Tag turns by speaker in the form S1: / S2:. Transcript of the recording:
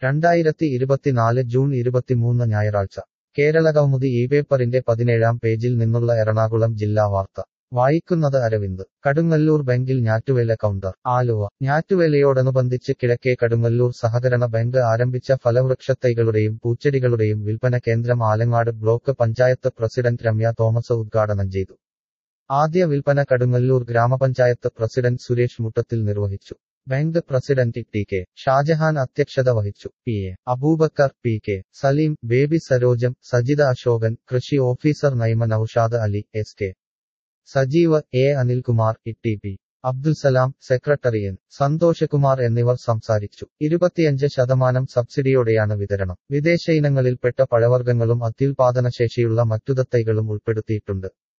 S1: രണ്ടായിരത്തി ഇരുപത്തിനാല് ജൂൺ ഇരുപത്തിമൂന്ന് ഞായറാഴ്ച കേരള കൗമുദി ഈ പേപ്പറിന്റെ പതിനേഴാം പേജിൽ നിന്നുള്ള എറണാകുളം ജില്ലാ വാർത്ത വായിക്കുന്നത് അരവിന്ദ് കടുങ്ങല്ലൂർ ബാങ്കിൽ ഞാറ്റുവേല കൗണ്ടർ ആലുവ ഞാറ്റുവേലയോടനുബന്ധിച്ച് കിഴക്കേ കടുങ്ങല്ലൂർ സഹകരണ ബാങ്ക് ആരംഭിച്ച ഫലവൃക്ഷത്തൈകളുടെയും പൂച്ചെടികളുടെയും വിൽപ്പന കേന്ദ്രം ആലങ്ങാട് ബ്ലോക്ക് പഞ്ചായത്ത് പ്രസിഡന്റ് രമ്യ തോമസ് ഉദ്ഘാടനം ചെയ്തു ആദ്യ വിൽപ്പന കടുങ്ങല്ലൂർ ഗ്രാമപഞ്ചായത്ത് പ്രസിഡന്റ് സുരേഷ് മുട്ടത്തിൽ നിർവഹിച്ചു bank president T K Shajahan അധ്യക്ഷത വഹിച്ചു P A Abubakar P K Saleem Baby Sarojam Sajitha Asokan കൃഷി officer Naima Naushad Ali S K Sajeev A Anilkumar E P Abdul Salam secretary N Santhoshkumar എന്നിവർ സംസാരിച്ചു ഇരുപത്തിയഞ്ച് ശതമാനം സബ്സിഡിയോടെയാണ് വിതരണം വിദേശ ഇനങ്ങളിൽപ്പെട്ട പഴവർഗ്ഗങ്ങളും അത്യുൽപാദനശേഷിയുള്ള മറ്റുതത്തൈകളും ഉൾപ്പെടുത്തിയിട്ടുണ്ട്